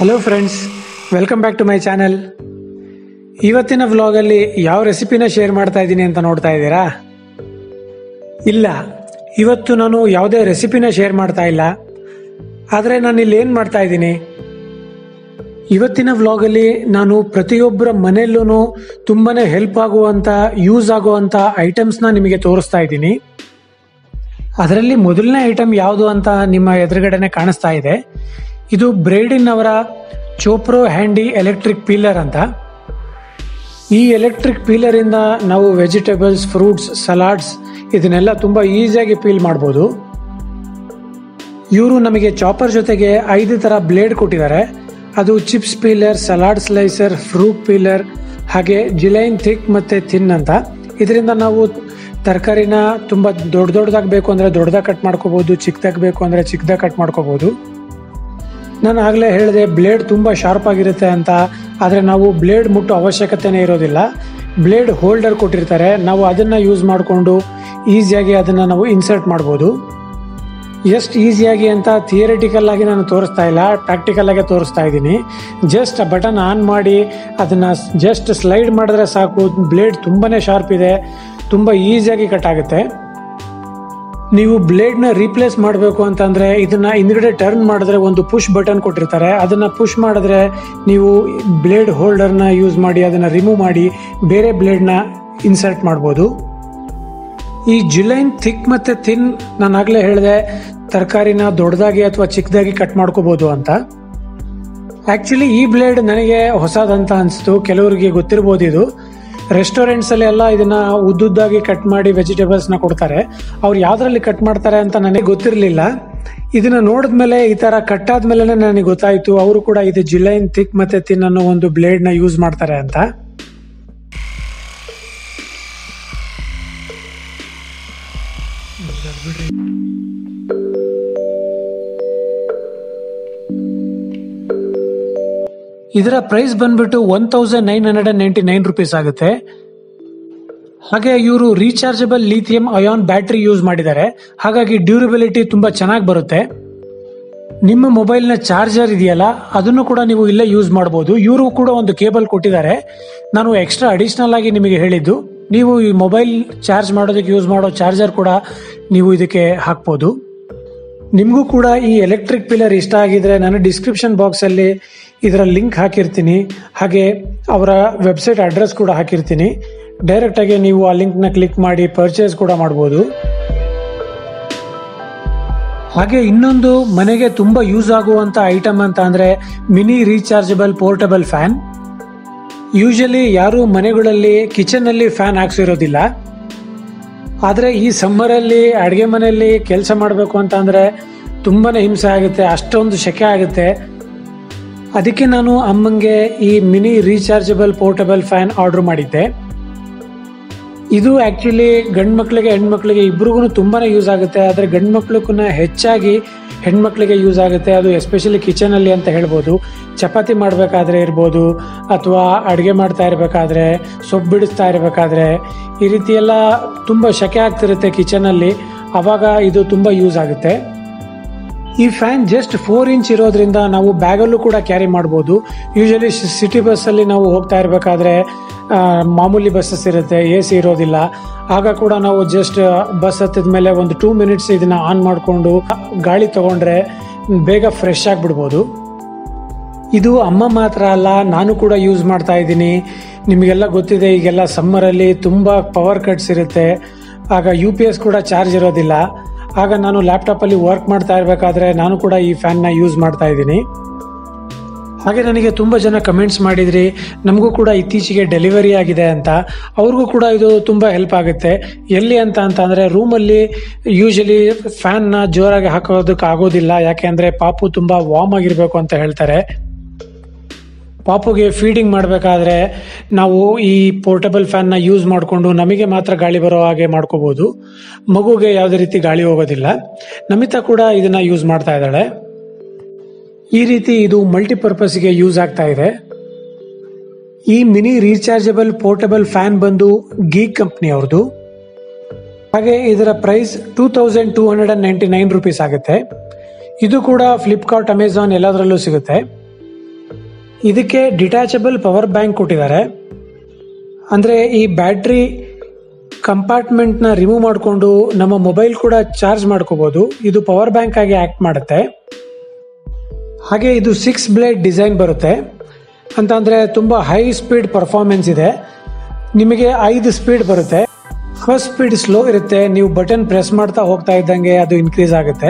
hello friends welcome back to my channel ಇವತ್ತಿನ ವ್ಲಾಗಲ್ಲಿ ಯಾವ ರೆಸಿಪಿನ ಶೇರ್ ಮಾಡ್ತಾ ಇದ್ದೀನಿ ಅಂತ ನೋಡ್ತಾ ಇದ್ದೀರಾ ಇಲ್ಲ ಇವತ್ತು ನಾನು ಯಾವುದೇ ರೆಸಿಪಿನ ಶೇರ್ ಮಾಡ್ತಾ ಇಲ್ಲ ಆದರೆ ನಾನು ಇಲ್ಲಿ ಏನು ಮಾಡ್ತಾ ಇದ್ದೀನಿ ಇವತ್ತಿನ ವ್ಲಾಗಲ್ಲಿ ನಾನು ಪ್ರತಿಯೊಬ್ಬರ ಮನೆಯಲ್ಲೂ ತುಂಬಾನೇ ಹೆಲ್ಪ್ ಆಗುವಂಥ ಯೂಸ್ ಆಗುವಂಥ ಐಟಮ್ಸ್ನ ನಿಮಗೆ ತೋರಿಸ್ತಾ ಇದ್ದೀನಿ ಅದರಲ್ಲಿ ಮೊದಲನೇ ಐಟಮ್ ಯಾವುದು ಅಂತ ನಿಮ್ಮ ಎದುರುಗಡೆನೆ ಕಾಣಿಸ್ತಾ ಇದೆ ಇದು ಬ್ರೇಡಿನ್ ಅವರ ಚೋಪ್ರೋ ಹ್ಯಾಂಡಿ ಎಲೆಕ್ಟ್ರಿಕ್ ಪೀಲರ್ ಅಂತ ಈ ಎಲೆಕ್ಟ್ರಿಕ್ ಪೀಲರ್ ಇಂದ ನಾವು ವೆಜಿಟೇಬಲ್ಸ್ ಫ್ರೂಟ್ಸ್ ಸಲಾಡ್ಸ್ ಇದನ್ನೆಲ್ಲ ತುಂಬಾ ಈಸಿಯಾಗಿ ಪೀಲ್ ಮಾಡ್ಬೋದು ಇವರು ನಮಗೆ ಚಾಪರ್ ಜೊತೆಗೆ ಐದು ತರ ಬ್ಲೇಡ್ ಕೊಟ್ಟಿದ್ದಾರೆ ಅದು chips peeler salad slicer fruit peeler ಹಾಗೆ ಜಿಲೈನ್ ಥಿಕ್ ಮತ್ತೆ ಥಿನ್ ಅಂತ ಇದರಿಂದ ನಾವು ತರಕಾರಿನ ತುಂಬಾ ದೊಡ್ಡ ದೊಡ್ಡದಾಗಿ ಬೇಕು ಅಂದ್ರೆ ದೊಡ್ಡದಾಗಿ ಕಟ್ ಮಾಡ್ಕೋಬಹುದು ಚಿಕ್ಕದಾಗಿ ಬೇಕು ಅಂದ್ರೆ ಚಿಕ್ಕದಾಗಿ ಕಟ್ ಮಾಡ್ಕೋಬಹುದು ನಾನು ಆಗಲೇ ಹೇಳಿದೆ ಬ್ಲೇಡ್ ತುಂಬ ಶಾರ್ಪ್ ಆಗಿರುತ್ತೆ ಅಂತ ಆದರೆ ನಾವು ಬ್ಲೇಡ್ ಮುಟ್ಟೋ ಅವಶ್ಯಕತೆನೇ ಇರೋದಿಲ್ಲ ಬ್ಲೇಡ್ ಹೋಲ್ಡರ್ ಕೊಟ್ಟಿರ್ತಾರೆ ನಾವು ಅದನ್ನು ಯೂಸ್ ಮಾಡಿಕೊಂಡು ಈಸಿಯಾಗಿ ಅದನ್ನು ನಾವು ಇನ್ಸರ್ಟ್ ಮಾಡ್ಬೋದು ಎಷ್ಟು ಈಸಿಯಾಗಿ ಅಂತ ಥಿಯರಿಟಿಕಲ್ ಆಗಿ ನಾನು ತೋರಿಸ್ತಾ ಇಲ್ಲ ಪ್ರಾಕ್ಟಿಕಲ್ ಆಗಿ ತೋರಿಸ್ತಾ ಇದ್ದೀನಿ ಜಸ್ಟ್ ಆ ಬಟನ್ ಆನ್ ಮಾಡಿ ಅದನ್ನು ಜಸ್ಟ್ ಸ್ಲೈಡ್ ಮಾಡಿದ್ರೆ ಸಾಕು ಬ್ಲೇಡ್ ತುಂಬಾ ಶಾರ್ಪ್ ಇದೆ ತುಂಬ ಈಸಿಯಾಗಿ ಕಟ್ ಆಗುತ್ತೆ ನೀವು ಬ್ಲೇಡ್ನ ರೀಪ್ಲೇಸ್ ಮಾಡಬೇಕು ಅಂತಂದ್ರೆ ಇದನ್ನ ಹಿಂದ್ಗಡೆ ಟರ್ನ್ ಮಾಡಿದ್ರೆ ಒಂದು ಪುಷ್ ಬಟನ್ ಕೊಟ್ಟಿರ್ತಾರೆ ಅದನ್ನ ಪುಷ್ ಮಾಡಿದ್ರೆ ನೀವು ಬ್ಲೇಡ್ ಹೋಲ್ಡರ್ನ ಯೂಸ್ ಮಾಡಿ ಅದನ್ನ ರಿಮೂವ್ ಮಾಡಿ ಬೇರೆ ಬ್ಲೇಡ್ನ ಇನ್ಸರ್ಟ್ ಮಾಡ್ಬೋದು ಈ ಜುಲೈನ್ ಥಿಕ್ ಮತ್ತೆ ಥಿನ್ ನಾನು ಆಗಲೇ ಹೇಳಿದೆ ತರಕಾರಿನ ದೊಡ್ಡದಾಗಿ ಅಥವಾ ಚಿಕ್ಕದಾಗಿ ಕಟ್ ಮಾಡ್ಕೋಬಹುದು ಅಂತ ಆಕ್ಚುಲಿ ಈ ಬ್ಲೇಡ್ ನನಗೆ ಹೊಸದಂತ ಅನಿಸ್ತು ಕೆಲವರಿಗೆ ಗೊತ್ತಿರ್ಬೋದು ಇದು ರೆಸ್ಟೋರೆಂಟ್ಸ್ ಅಲ್ಲಿ ಎಲ್ಲ ಇದನ್ನ ಉದ್ದುದ್ದಾಗಿ ಕಟ್ ಮಾಡಿ ವೆಜಿಟೇಬಲ್ಸ್ ನ ಕೊಡ್ತಾರೆ ಅವ್ರು ಯಾವ್ದ್ರಲ್ಲಿ ಕಟ್ ಮಾಡ್ತಾರೆ ಅಂತ ನನಗೆ ಗೊತ್ತಿರಲಿಲ್ಲ ಇದನ್ನ ನೋಡಿದ್ಮೇಲೆ ಈ ತರ ಕಟ್ ಆದ್ಮೇಲೆ ನನಗೆ ಗೊತ್ತಾಯ್ತು ಅವರು ಕೂಡ ಇದು ಜಿಲೈನ್ ಥಿಕ್ ಮತ್ತೆ ತಿನ್ ಅನ್ನೋ ಒಂದು ಬ್ಲೇಡ್ ನ ಯೂಸ್ ಮಾಡ್ತಾರೆ ಅಂತ ಇದರ ಪ್ರೈಸ್ ಬಂದ್ಬಿಟ್ಟು one thousand nine hundred and ninety nine rupees ಆಗುತ್ತೆ ಹಾಗೆ ಇವರು rechargeable lithium ion battery use ಮಾಡಿದ್ದಾರೆ ಹಾಗಾಗಿ ಡ್ಯೂರಬಿಲಿಟಿ ತುಂಬಾ ಚೆನ್ನಾಗಿ ಬರುತ್ತೆ ನಿಮ್ಮ ಮೊಬೈಲ್ನ ಚಾರ್ಜರ್ ಇದೆಯಲ್ಲ ಅದನ್ನು ಕೂಡ ನೀವು ಇಲ್ಲೇ ಯೂಸ್ ಮಾಡಬಹುದು ಇವರು ಕೂಡ ಒಂದು ಕೇಬಲ್ ಕೊಟ್ಟಿದ್ದಾರೆ ನಾನು ಎಕ್ಸ್ಟ್ರಾ ಅಡಿಷನಲ್ ಆಗಿ ನಿಮಗೆ ಹೇಳಿದ್ದು ನೀವು ಈ ಮೊಬೈಲ್ ಚಾರ್ಜ್ ಮಾಡೋದಕ್ಕೆ ಯೂಸ್ ಮಾಡೋ ಚಾರ್ಜರ್ ಕೂಡ ನೀವು ಇದಕ್ಕೆ ಹಾಕ್ಬೋದು ನಿಮಗೂ ಕೂಡ ಈ ಎಲೆಕ್ಟ್ರಿಕ್ ಪಿಲ್ಲರ್ ಇಷ್ಟ ಆಗಿದ್ರೆ ನಾನು ಡಿಸ್ಕ್ರಿಪ್ಷನ್ ಬಾಕ್ಸಲ್ಲಿ ಇದರ ಲಿಂಕ್ ಹಾಕಿರ್ತೀನಿ ಹಾಗೆ ಅವರ ವೆಬ್ಸೈಟ್ ಅಡ್ರೆಸ್ ಕೂಡ ಹಾಕಿರ್ತೀನಿ ಡೈರೆಕ್ಟಾಗಿ ನೀವು ಆ ಲಿಂಕ್ನ ಕ್ಲಿಕ್ ಮಾಡಿ ಪರ್ಚೇಸ್ ಕೂಡ ಮಾಡ್ಬೋದು ಹಾಗೆ ಇನ್ನೊಂದು ಮನೆಗೆ ತುಂಬ ಯೂಸ್ ಆಗುವಂಥ ಐಟಮ್ ಅಂತ ಅಂದರೆ mini rechargeable portable fan usually ಯಾರು ಮನೆಗಳಲ್ಲಿ ಕಿಚನಲ್ಲಿ ಫ್ಯಾನ್ ಹಾಕ್ಸಿರೋದಿಲ್ಲ ಆದರೆ ಈ ಸಮ್ಮರಲ್ಲಿ ಅಡುಗೆ ಮನೆಯಲ್ಲಿ ಕೆಲಸ ಮಾಡಬೇಕು ಅಂತ ಅಂದರೆ ತುಂಬಾ ಹಿಂಸೆ ಆಗುತ್ತೆ ಅಷ್ಟೊಂದು ಸೆಕೆ ಆಗುತ್ತೆ ಅದಕ್ಕೆ ನಾನು ಅಮ್ಮಂಗೆ ಈ mini rechargeable portable fan order ಮಾಡಿದ್ದೆ ಇದು ಆ್ಯಕ್ಚುಲಿ ಗಂಡು ಮಕ್ಕಳಿಗೆ ಹೆಣ್ಮಕ್ಳಿಗೆ ಇಬ್ರಿಗೂ ತುಂಬಾ ಯೂಸ್ ಆಗುತ್ತೆ ಆದರೆ ಗಂಡು ಮಕ್ಳಿಗೂ ಹೆಚ್ಚಾಗಿ ಹೆಣ್ಮಕ್ಳಿಗೆ ಯೂಸ್ ಆಗುತ್ತೆ ಅದು ಎಸ್ಪೆಷಲಿ ಕಿಚನಲ್ಲಿ ಅಂತ ಹೇಳ್ಬೋದು ಚಪಾತಿ ಮಾಡಬೇಕಾದ್ರೆ ಇರ್ಬೋದು ಅಥವಾ ಅಡುಗೆ ಮಾಡ್ತಾ ಇರಬೇಕಾದ್ರೆ ಸೊಪ್ಪು ಬಿಡಿಸ್ತಾ ಇರಬೇಕಾದ್ರೆ ಈ ರೀತಿ ಎಲ್ಲ ತುಂಬ ಶಕೆ ಆಗ್ತಿರುತ್ತೆ ಕಿಚನಲ್ಲಿ ಆವಾಗ ಇದು ತುಂಬ ಯೂಸ್ ಆಗುತ್ತೆ ಈ ಫ್ಯಾನ್ ಜಸ್ಟ್ ಫೋರ್ ಇಂಚ್ ಇರೋದ್ರಿಂದ ನಾವು ಬ್ಯಾಗಲ್ಲೂ ಕೂಡ ಕ್ಯಾರಿ ಮಾಡ್ಬೋದು ಯೂಶಲಿ ಸಿಟಿ ಬಸ್ಸಲ್ಲಿ ನಾವು ಹೋಗ್ತಾ ಇರಬೇಕಾದ್ರೆ ಮಾಮೂಲಿ ಬಸ್ಸಸ್ ಇರುತ್ತೆ ಎ ಸಿ ಇರೋದಿಲ್ಲ ಆಗ ಕೂಡ ನಾವು ಜಸ್ಟ್ ಬಸ್ ಹತ್ತಿದ ಮೇಲೆ ಒಂದು ಟೂ ಮಿನಿಟ್ಸ್ ಇದನ್ನ ಆನ್ ಮಾಡಿಕೊಂಡು ಗಾಳಿ ತಗೊಂಡ್ರೆ ಬೇಗ ಫ್ರೆಶ್ ಆಗಿಬಿಡ್ಬೋದು ಇದು ಅಮ್ಮ ಮಾತ್ರ ಅಲ್ಲ ನಾನು ಕೂಡ ಯೂಸ್ ಮಾಡ್ತಾ ಇದ್ದೀನಿ ನಿಮಗೆಲ್ಲ ಗೊತ್ತಿದೆ ಈಗೆಲ್ಲ ಸಮ್ಮರಲ್ಲಿ ತುಂಬ ಪವರ್ ಕಟ್ಸ್ ಇರುತ್ತೆ ಆಗ ಯು ಪಿ ಎಸ್ ಕೂಡ ಚಾರ್ಜ್ ಇರೋದಿಲ್ಲ ಆಗ ನಾನು ಲ್ಯಾಪ್ಟಾಪಲ್ಲಿ ವರ್ಕ್ ಮಾಡ್ತಾ ಇರಬೇಕಾದ್ರೆ ನಾನು ಕೂಡ ಈ ಫ್ಯಾನ್ನ ಯೂಸ್ ಮಾಡ್ತಾ ಇದ್ದೀನಿ ಹಾಗೆ ನನಗೆ ತುಂಬ ಜನ ಕಮೆಂಟ್ಸ್ ಮಾಡಿದ್ರಿ ನಮಗೂ ಕೂಡ ಇತ್ತೀಚೆಗೆ ಡೆಲಿವರಿ ಆಗಿದೆ ಅಂತ ಅವ್ರಿಗೂ ಕೂಡ ಇದು ತುಂಬ ಹೆಲ್ಪ್ ಆಗುತ್ತೆ ಎಲ್ಲಿ ಅಂತ ಅಂತ ಅಂದರೆ ರೂಮಲ್ಲಿ ಯೂಶಲಿ ಫ್ಯಾನ್ನ ಜೋರಾಗಿ ಹಾಕೋದಕ್ಕೆ ಆಗೋದಿಲ್ಲ ಯಾಕೆ ಅಂದರೆ ಪಾಪು ತುಂಬ ವಾರ್ಮ್ ಆಗಿರಬೇಕು ಅಂತ ಹೇಳ್ತಾರೆ ಪಾಪುಗೆ ಫೀಡಿಂಗ್ ಮಾಡಬೇಕಾದ್ರೆ ನಾವು ಈ ಪೋರ್ಟಬಲ್ ಫ್ಯಾನ್ನ ಯೂಸ್ ಮಾಡಿಕೊಂಡು ನಮಗೆ ಮಾತ್ರ ಗಾಳಿ ಬರೋ ಹಾಗೆ ಮಾಡ್ಕೋಬೋದು ಮಗುಗೆ ಯಾವುದೇ ರೀತಿ ಗಾಳಿ ಹೋಗೋದಿಲ್ಲ ನಮಿತಾ ಕೂಡ ಇದನ್ನ ಯೂಸ್ ಮಾಡ್ತಾ ಇದ್ದಾಳೆ ಈ ರೀತಿ ಇದು ಮಲ್ಟಿಪರ್ಪಸ್ಗೆ ಯೂಸ್ ಆಗ್ತಾ ಇದೆ ಈ ಮಿನಿ ರೀಚಾರ್ಜಬಲ್ ಪೋರ್ಟಬಲ್ ಫ್ಯಾನ್ ಬಂದು ಗೀಕ್ ಕಂಪ್ನಿ ಅವ್ರದ್ದು ಹಾಗೆ ಇದರ price two thousand two hundred and ninety nine rupees ಆಗುತ್ತೆ ಇದು ಕೂಡ ಫ್ಲಿಪ್ಕಾರ್ಟ್ ಅಮೆಝಾನ್ ಎಲ್ಲದರಲ್ಲೂ ಸಿಗುತ್ತೆ ಇದಕ್ಕೆ ಡಿಟ್ಯಾಚಬಲ್ ಪವರ್ ಬ್ಯಾಂಕ್ ಕೊಟ್ಟಿದ್ದಾರೆ ಅಂದರೆ ಈ ಬ್ಯಾಟ್ರಿ ಕಂಪಾರ್ಟ್ಮೆಂಟ್ನ ರಿಮೂವ್ ಮಾಡಿಕೊಂಡು ನಮ್ಮ ಮೊಬೈಲ್ ಕೂಡ ಚಾರ್ಜ್ ಮಾಡ್ಕೋಬೋದು ಇದು ಪವರ್ ಬ್ಯಾಂಕ್ ಆಗಿ ಆ್ಯಕ್ಟ್ ಮಾಡುತ್ತೆ ಹಾಗೆ ಇದು ಸಿಕ್ಸ್ ಬ್ಲೇಡ್ ಡಿಸೈನ್ ಬರುತ್ತೆ ಅಂತ ಅಂದರೆ ತುಂಬ ಹೈ ಸ್ಪೀಡ್ ಪರ್ಫಾರ್ಮೆನ್ಸ್ ಇದೆ ನಿಮಗೆ ಐದು ಸ್ಪೀಡ್ ಬರುತ್ತೆ ಫಸ್ಟ್ ಸ್ಪೀಡ್ ಸ್ಲೋ ಇರುತ್ತೆ ನೀವು ಬಟನ್ ಪ್ರೆಸ್ ಮಾಡ್ತಾ ಹೋಗ್ತಾ ಇದ್ದಂಗೆ ಅದು ಇನ್ಕ್ರೀಸ್ ಆಗುತ್ತೆ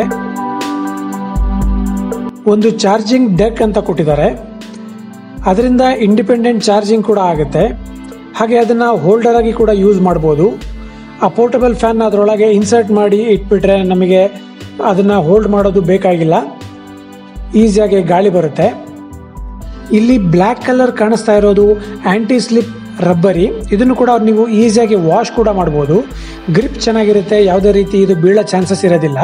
ಒಂದು ಚಾರ್ಜಿಂಗ್ ಡೆಕ್ ಅಂತ ಕೊಟ್ಟಿದ್ದಾರೆ ಅದರಿಂದ ಇಂಡಿಪೆಂಡೆಂಟ್ ಚಾರ್ಜಿಂಗ್ ಕೂಡ ಆಗುತ್ತೆ ಹಾಗೆ ಅದನ್ನು ಹೋಲ್ಡರ್ ಆಗಿ ಕೂಡ ಯೂಸ್ ಮಾಡ್ಬೋದು ಆ ಪೋರ್ಟಬಲ್ ಫ್ಯಾನ್ ಅದರೊಳಗೆ ಇನ್ಸರ್ಟ್ ಮಾಡಿ ಇಟ್ಬಿಟ್ರೆ ನಮಗೆ ಅದನ್ನು ಹೋಲ್ಡ್ ಮಾಡೋದು ಬೇಕಾಗಿಲ್ಲ ಈಸಿಯಾಗಿ ಗಾಳಿ ಬರುತ್ತೆ ಇಲ್ಲಿ ಬ್ಲ್ಯಾಕ್ ಕಲರ್ ಕಾಣಿಸ್ತಾ ಇರೋದು ಆಂಟಿ ಸ್ಲಿಪ್ ರಬ್ಬರಿ ಇದನ್ನು ಕೂಡ ನೀವು ಈಸಿಯಾಗಿ ವಾಶ್ ಕೂಡ ಮಾಡ್ಬೋದು ಗ್ರಿಪ್ ಚೆನ್ನಾಗಿರುತ್ತೆ ಯಾವುದೇ ರೀತಿ ಇದು ಬೀಳೋ ಚಾನ್ಸಸ್ ಇರೋದಿಲ್ಲ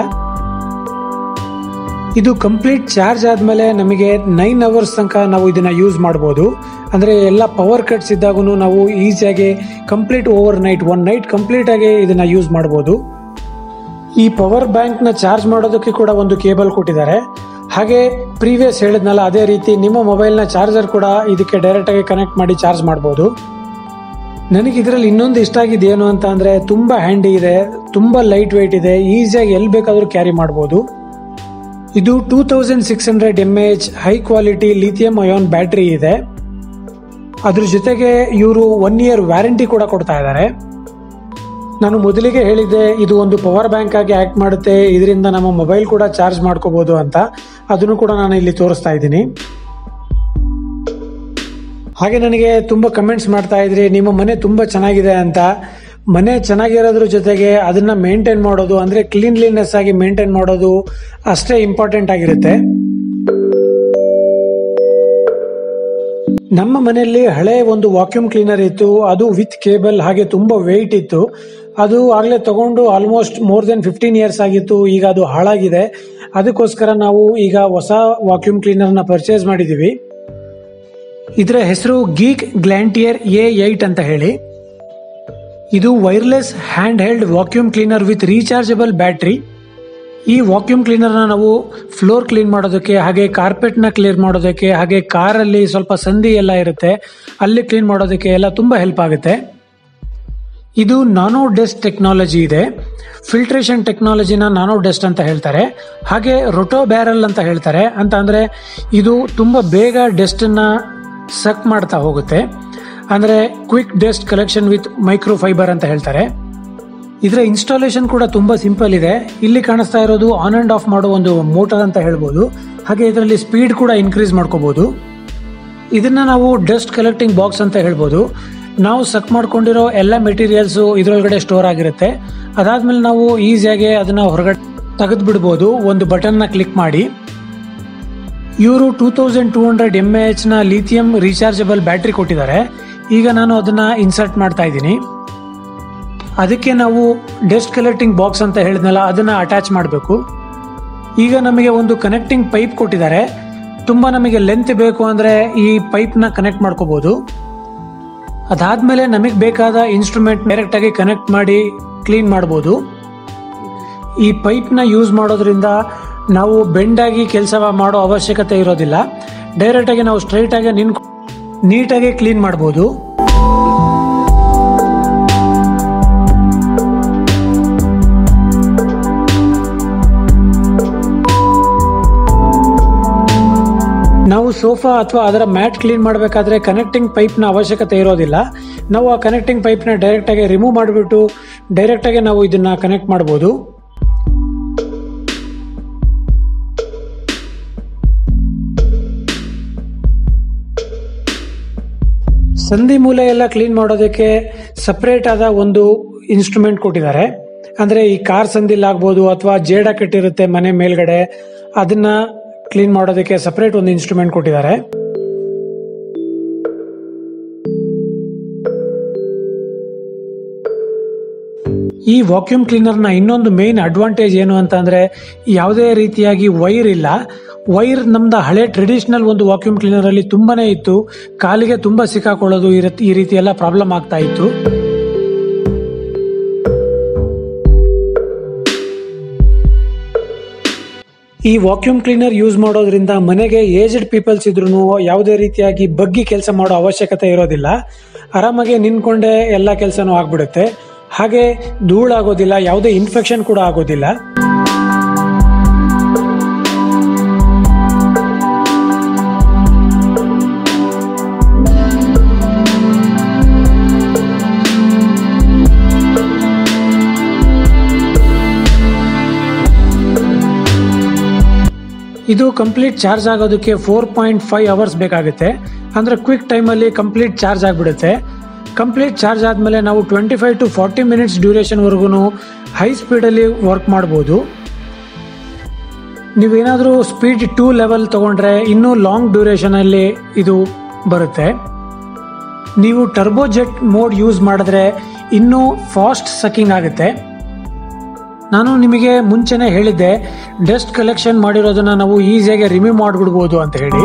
ಇದು ಕಂಪ್ಲೀಟ್ ಚಾರ್ಜ್ ಆದಮೇಲೆ ನಮಗೆ ನೈನ್ ಅವರ್ಸ್ ತನಕ ನಾವು ಇದನ್ನ ಯೂಸ್ ಮಾಡ್ಬೋದು ಅಂದರೆ ಎಲ್ಲ ಪವರ್ ಕಟ್ಸ್ ಇದ್ದಾಗೂ ನಾವು ಈಸಿಯಾಗಿ complete overnight one night complete ಆಗಿ ಇದನ್ನ ಯೂಸ್ ಮಾಡ್ಬೋದು ಈ ಪವರ್ ಬ್ಯಾಂಕ್ನ ಚಾರ್ಜ್ ಮಾಡೋದಕ್ಕೆ ಕೂಡ ಒಂದು ಕೇಬಲ್ ಕೊಟ್ಟಿದ್ದಾರೆ ಹಾಗೆ ಪ್ರೀವಿಯಸ್ ಹೇಳಿದ್ನಲ್ಲ ಅದೇ ರೀತಿ ನಿಮ್ಮ ಮೊಬೈಲ್ನ ಚಾರ್ಜರ್ ಕೂಡ ಇದಕ್ಕೆ ಡೈರೆಕ್ಟಾಗಿ ಕನೆಕ್ಟ್ ಮಾಡಿ ಚಾರ್ಜ್ ಮಾಡ್ಬೋದು ನನಗೆ ಇದರಲ್ಲಿ ಇನ್ನೊಂದು ಇಷ್ಟ ಆಗಿದ್ದು ಏನು ಅಂತ ಅಂದರೆ ತುಂಬ ಹ್ಯಾಂಡಿ ಇದೆ ತುಂಬ ಲೈಟ್ ವೆಯ್ಟ್ ಇದೆ ಈಸಿಯಾಗಿ ಎಲ್ಲಿ ಬೇಕಾದರೂ ಕ್ಯಾರಿ ಮಾಡ್ಬೋದು ಇದು two thousand six hundred m h high quality lithium ion battery ಇದೆ ಅದ್ರ ಜೊತೆಗೆ ಇವರು ಒನ್ ಇಯರ್ ವ್ಯಾರಂಟಿ ಕೂಡ ಕೊಡ್ತಾ ಇದ್ದಾರೆ ನಾನು ಮೊದಲಿಗೆ ಹೇಳಿದ್ದೆ ಇದು ಒಂದು ಪವರ್ ಬ್ಯಾಂಕ್ ಆಗಿ ಆಕ್ಟ್ ಮಾಡುತ್ತೆ ಇದರಿಂದ ನಮ್ಮ ಮೊಬೈಲ್ ಕೂಡ ಚಾರ್ಜ್ ಮಾಡ್ಕೋಬಹುದು ಅಂತ ಅದನ್ನು ಕೂಡ ನಾನು ಇಲ್ಲಿ ತೋರಿಸ್ತಾ ಇದ್ದೀನಿ ಹಾಗೆ ನನಗೆ ತುಂಬ ಕಮೆಂಟ್ಸ್ ಮಾಡ್ತಾ ಇದ್ರಿ ನಿಮ್ಮ ಮನೆ ತುಂಬ ಚೆನ್ನಾಗಿದೆ ಅಂತ ಮನೆ ಚೆನ್ನಾಗಿರೋದ್ರ ಜೊತೆಗೆ ಅದನ್ನ ಮೇಂಟೈನ್ ಮಾಡೋದು ಅಂದ್ರೆ ಕ್ಲೀನ್ಲಿನೆಸ್ ಆಗಿ ಮೇಂಟೈನ್ ಮಾಡೋದು ಅಷ್ಟೇ ಇಂಪಾರ್ಟೆಂಟ್ ಆಗಿರುತ್ತೆ ನಮ್ಮ ಮನೆಯಲ್ಲಿ ಹಳೆ ಒಂದು ವಾಕ್ಯೂಮ್ ಕ್ಲೀನರ್ ಇತ್ತು ಅದು ವಿತ್ ಕೇಬಲ್ ಹಾಗೆ ತುಂಬಾ ವೆಯ್ಟ್ ಇತ್ತು ಅದು ಆಗ್ಲೇ ತಗೊಂಡು almost more than fifteen years ಆಗಿತ್ತು ಈಗ ಅದು ಹಾಳಾಗಿದೆ ಅದಕ್ಕೋಸ್ಕರ ನಾವು ಈಗ ಹೊಸ ವಾಕ್ಯೂಮ್ ಕ್ಲೀನರ್ ನ ಪರ್ಚೇಸ್ ಮಾಡಿದೀವಿ ಇದರ ಹೆಸರು ಗೀಕ್ ಗ್ಲ್ಯಾಂಟಿಯರ್ ಎ ಏಟ್ ಅಂತ ಹೇಳಿ ಇದು wireless hand held vacuum cleaner with rechargeable battery ಈ ವಾಕ್ಯೂಮ್ ಕ್ಲೀನರ್ನ ನಾವು ಫ್ಲೋರ್ ಕ್ಲೀನ್ ಮಾಡೋದಕ್ಕೆ ಹಾಗೆ ಕಾರ್ಪೆಟ್ನ ಕ್ಲಿಯರ್ ಮಾಡೋದಕ್ಕೆ ಹಾಗೆ ಕಾರಲ್ಲಿ ಸ್ವಲ್ಪ ಸಂಧಿ ಎಲ್ಲ ಇರುತ್ತೆ ಅಲ್ಲಿ ಕ್ಲೀನ್ ಮಾಡೋದಕ್ಕೆ ಎಲ್ಲ ತುಂಬ ಹೆಲ್ಪ್ ಆಗುತ್ತೆ ಇದು ನಾನೋ ಡೆಸ್ಟ್ ಟೆಕ್ನಾಲಜಿ ಇದೆ ಫಿಲ್ಟ್ರೇಷನ್ ಟೆಕ್ನಾಲಜಿನ ನಾನೋ ಡೆಸ್ಟ್ ಅಂತ ಹೇಳ್ತಾರೆ ಹಾಗೆ ರೊಟೋ ಬ್ಯಾರಲ್ ಅಂತ ಹೇಳ್ತಾರೆ ಅಂತ ಅಂದರೆ ಇದು ತುಂಬ ಬೇಗ ಡೆಸ್ಟನ್ನು ಸಕ್ ಮಾಡ್ತಾ ಹೋಗುತ್ತೆ ಅಂದರೆ quick dust collection with microfiber ಅಂತ ಹೇಳ್ತಾರೆ ಇದರ ಇನ್ಸ್ಟಾಲೇಷನ್ ಕೂಡ ತುಂಬ ಸಿಂಪಲ್ ಇದೆ ಇಲ್ಲಿ ಕಾಣಿಸ್ತಾ ಇರೋದು ಆನ್ ಅಂಡ್ ಆಫ್ ಮಾಡೋ ಒಂದು ಮೋಟರ್ ಅಂತ ಹೇಳ್ಬೋದು ಹಾಗೆ ಇದರಲ್ಲಿ ಸ್ಪೀಡ್ ಕೂಡ ಇನ್ಕ್ರೀಸ್ ಮಾಡ್ಕೋಬಹುದು ಇದನ್ನ ನಾವು ಡಸ್ಟ್ ಕಲೆಕ್ಟಿಂಗ್ ಬಾಕ್ಸ್ ಅಂತ ಹೇಳ್ಬೋದು ನಾವು ಸಕ್ ಮಾಡ್ಕೊಂಡಿರೋ ಎಲ್ಲ ಮೆಟೀರಿಯಲ್ಸು ಇದರೊಳಗಡೆ ಸ್ಟೋರ್ ಆಗಿರುತ್ತೆ ಅದಾದ್ಮೇಲೆ ನಾವು ಈಸಿಯಾಗಿ ಅದನ್ನ ಹೊರಗಡೆ ತೆಗೆದು ಬಿಡ್ಬೋದು ಒಂದು ಬಟನ್ನ ಕ್ಲಿಕ್ ಮಾಡಿ ಇವರು two thousand two hundred m h ನ ಲಿಥಿಯಂ ರೀಚಾರ್ಜಬಲ್ ಬ್ಯಾಟ್ರಿ ಕೊಟ್ಟಿದ್ದಾರೆ ಈಗ ನಾನು ಅದನ್ನ ಇನ್ಸರ್ಟ್ ಮಾಡ್ತಾ ಇದ್ದೀನಿ ಅದಕ್ಕೆ ನಾವು ಡೆಸ್ಟ್ ಕಲೆಕ್ಟಿಂಗ್ ಬಾಕ್ಸ್ ಅಂತ ಹೇಳಿದ್ನಲ್ಲ ಅದನ್ನ ಅಟ್ಯಾಚ್ ಮಾಡಬೇಕು ಈಗ ನಮಗೆ ಒಂದು ಕನೆಕ್ಟಿಂಗ್ ಪೈಪ್ ಕೊಟ್ಟಿದ್ದಾರೆ ತುಂಬ ನಮಗೆ ಲೆಂತ್ ಬೇಕು ಅಂದರೆ ಈ ಪೈಪ್ನ ಕನೆಕ್ಟ್ ಮಾಡ್ಕೋಬೋದು ಅದಾದಮೇಲೆ ನಮಗೆ ಬೇಕಾದ ಇನ್ಸ್ಟ್ರೂಮೆಂಟ್ ಡೈರೆಕ್ಟಾಗಿ ಕನೆಕ್ಟ್ ಮಾಡಿ ಕ್ಲೀನ್ ಮಾಡ್ಬೋದು ಈ ಪೈಪ್ನ ಯೂಸ್ ಮಾಡೋದ್ರಿಂದ ನಾವು ಬೆಂಡಾಗಿ ಕೆಲಸ ಮಾಡೋ ಅವಶ್ಯಕತೆ ಇರೋದಿಲ್ಲ ಡೈರೆಕ್ಟಾಗಿ ನಾವು ಸ್ಟ್ರೈಟಾಗಿ ನಿನ್ ನೀಟಾಗಿ ಕ್ಲೀನ್ ಮಾಡ್ಬೋದು ನಾವು ಸೋಫಾ ಅಥವಾ ಅದರ ಮ್ಯಾಟ್ ಕ್ಲೀನ್ ಮಾಡಬೇಕಾದ್ರೆ ಕನೆಕ್ಟಿಂಗ್ ಪೈಪ್ನ ಅವಶ್ಯಕತೆ ಇರೋದಿಲ್ಲ ನಾವು ಆ ಕನೆಕ್ಟಿಂಗ್ ಪೈಪ್ನ ಡೈರೆಕ್ಟಾಗಿ ರಿಮೂವ್ ಮಾಡಿಬಿಟ್ಟು ಡೈರೆಕ್ಟಾಗಿ ನಾವು ಇದನ್ನ ಕನೆಕ್ಟ್ ಮಾಡ್ಬೋದು ಸಂಧಿ ಮೂಲೆ ಎಲ್ಲ ಕ್ಲೀನ್ ಮಾಡೋದಕ್ಕೆ ಸಪ್ರೇಟ್ ಆದ ಒಂದು ಇನ್ಸ್ಟ್ರೂಮೆಂಟ್ ಕೊಟ್ಟಿದ್ದಾರೆ ಅಂದ್ರೆ ಈ ಕಾರ್ ಸಂದಿಲ್ ಆಗ್ಬೋದು ಅಥವಾ ಜೇಡ ಕಟ್ಟಿರುತ್ತೆ ಮನೆ ಮೇಲ್ಗಡೆ ಅದನ್ನ ಕ್ಲೀನ್ ಮಾಡೋದಕ್ಕೆ ಸಪ್ರೇಟ್ ಒಂದು ಇನ್ಸ್ಟ್ರೂಮೆಂಟ್ ಕೊಟ್ಟಿದ್ದಾರೆ ಈ ವಾಕ್ಯೂಮ್ ಕ್ಲೀನರ್ನ ಇನ್ನೊಂದು ಮೇನ್ ಅಡ್ವಾಂಟೇಜ್ ಏನು ಅಂತ ಅಂದ್ರೆ ಯಾವುದೇ ರೀತಿಯಾಗಿ ವೈರ್ ಇಲ್ಲ ವೈರ್ ನಮ್ದು ಹಳೆ ಟ್ರೆಡಿಷನಲ್ ಒಂದು ವಾಕ್ಯೂಮ್ ಕ್ಲೀನರ್ ಅಲ್ಲಿ ತುಂಬಾನೇ ಇತ್ತು ಕಾಲಿಗೆ ತುಂಬಾ ಸಿಕ್ಕಾಕೊಳ್ಳೋದು ಈ ರೀತಿ- ಈ ರೀತಿ ಎಲ್ಲ ಪ್ರಾಬ್ಲಮ್ ಆಗ್ತಾ ಇತ್ತು ಈ ವಾಕ್ಯೂಮ್ ಕ್ಲೀನರ್ ಯೂಸ್ ಮಾಡೋದ್ರಿಂದ ಮನೆಗೆ ಏಜ್ಡ್ ಪೀಪಲ್ಸ್ ಇದ್ರೂ ಯಾವುದೇ ರೀತಿಯಾಗಿ ಬಗ್ಗಿ ಕೆಲಸ ಮಾಡೋ ಅವಶ್ಯಕತೆ ಇರೋದಿಲ್ಲ ಆರಾಮಾಗಿ ನಿಂತ್ಕೊಂಡೇ ಎಲ್ಲ ಕೆಲಸನೂ ಆಗ್ಬಿಡುತ್ತೆ ಹಾಗೆ ಧೂಳಾಗೋದಿಲ್ಲ ಯಾವುದೇ ಇನ್ಫೆಕ್ಷನ್ ಕೂಡ ಆಗೋದಿಲ್ಲ ಇದು ಕಂಪ್ಲೀಟ್ ಚಾರ್ಜ್ ಆಗೋದಕ್ಕೆ ಫೋರ್ ಪಾಯಿಂಟ್ ಫೈವ್ ಅವರ್ಸ್ ಬೇಕಾಗುತ್ತೆ ಅಂದರೆ ಕ್ವಿಕ್ ಟೈಮಲ್ಲಿ ಕಂಪ್ಲೀಟ್ ಚಾರ್ಜ್ ಆಗಿಬಿಡುತ್ತೆ ಕಂಪ್ಲೀಟ್ ಚಾರ್ಜ್ ಆದಮೇಲೆ ನಾವು twenty five to forty minutes ಡ್ಯೂರೇಷನ್ವರೆಗೂ ಹೈ ಸ್ಪೀಡಲ್ಲಿ ವರ್ಕ್ ಮಾಡ್ಬೋದು ನೀವೇನಾದರೂ ಸ್ಪೀಡ್ ಟೂ ಲೆವೆಲ್ ತೊಗೊಂಡ್ರೆ ಇನ್ನೂ ಲಾಂಗ್ ಡ್ಯೂರೇಷನಲ್ಲಿ ಇದು ಬರುತ್ತೆ ನೀವು ಟರ್ಬೋಜೆಟ್ ಮೋಡ್ ಯೂಸ್ ಮಾಡಿದ್ರೆ ಇನ್ನೂ ಫಾಸ್ಟ್ ಸಕ್ಕಿಂಗ್ ಆಗುತ್ತೆ ನಾನು ನಿಮಗೆ ಮುಂಚೆನೆ ಹೇಳಿದ್ದೆ ಡಸ್ಟ್ ಕಲೆಕ್ಷನ್ ಮಾಡಿರೋದನ್ನ ನಾವು ಈಸಿಯಾಗಿ ರಿಮೂವ್ ಮಾಡಿಬಿಡ್ಬೋದು ಅಂತ ಹೇಳಿ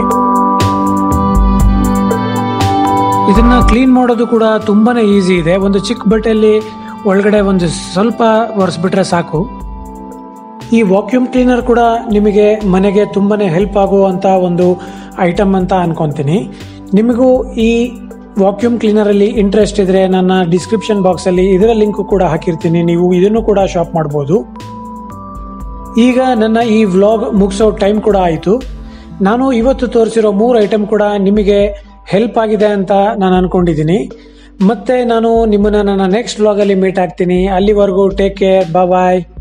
ಇದನ್ನ ಕ್ಲೀನ್ ಮಾಡೋದು ಕೂಡ ತುಂಬಾನೇ ಈಸಿ ಇದೆ ಒಂದು ಚಿಕ್ಕ ಬಟ್ಟೆಯಲ್ಲಿ ಒಳಗಡೆ ಒಂದು ಸ್ವಲ್ಪ ಒರೆಸ್ಬಿಟ್ರೆ ಸಾಕು ಈ ವಾಕ್ಯೂಮ್ ಕ್ಲೀನರ್ ಕೂಡ ನಿಮಗೆ ಮನೆಗೆ ತುಂಬಾನೇ ಹೆಲ್ಪ್ ಆಗುವಂತ ಒಂದು ಐಟಮ್ ಅಂತ ಅನ್ಕೊಂತೀನಿ ನಿಮಗೂ ಈ ವಾಕ್ಯೂಮ್ ಕ್ಲೀನರಲ್ಲಿ ಇಂಟ್ರೆಸ್ಟ್ ಇದ್ರೆ ನನ್ನ ಡಿಸ್ಕ್ರಿಪ್ಷನ್ ಬಾಕ್ಸಲ್ಲಿ ಇದರ ಲಿಂಕ್ ಕೂಡ ಹಾಕಿರ್ತೀನಿ ನೀವು ಇದನ್ನು ಕೂಡ ಶಾಪ್ ಮಾಡ್ಬೋದು ಈಗ ನನ್ನ ಈ ವ್ಲಾಗ್ ಮುಗಿಸೋ ಟೈಮ್ ಕೂಡ ಆಯಿತು ನಾನು ಇವತ್ತು ತೋರಿಸಿರೋ ಮೂರು ಐಟಮ್ ಕೂಡ ನಿಮಗೆ ಹೆಲ್ಪ್ ಆಗಿದೆ ಅಂತ ನಾನು ಅನ್ಕೊಂಡಿದ್ದೀನಿ ಮತ್ತೆ ನಾನು ನಿಮ್ಮನ್ನ ನನ್ನ ನೆಕ್ಸ್ಟ್ ವ್ಲಾಗಲ್ಲಿ ಮೀಟ್ ಆಗ್ತೀನಿ ಅಲ್ಲಿವರೆಗೂ ಟೇಕ್ ಕೇರ್ ಬಾಯ್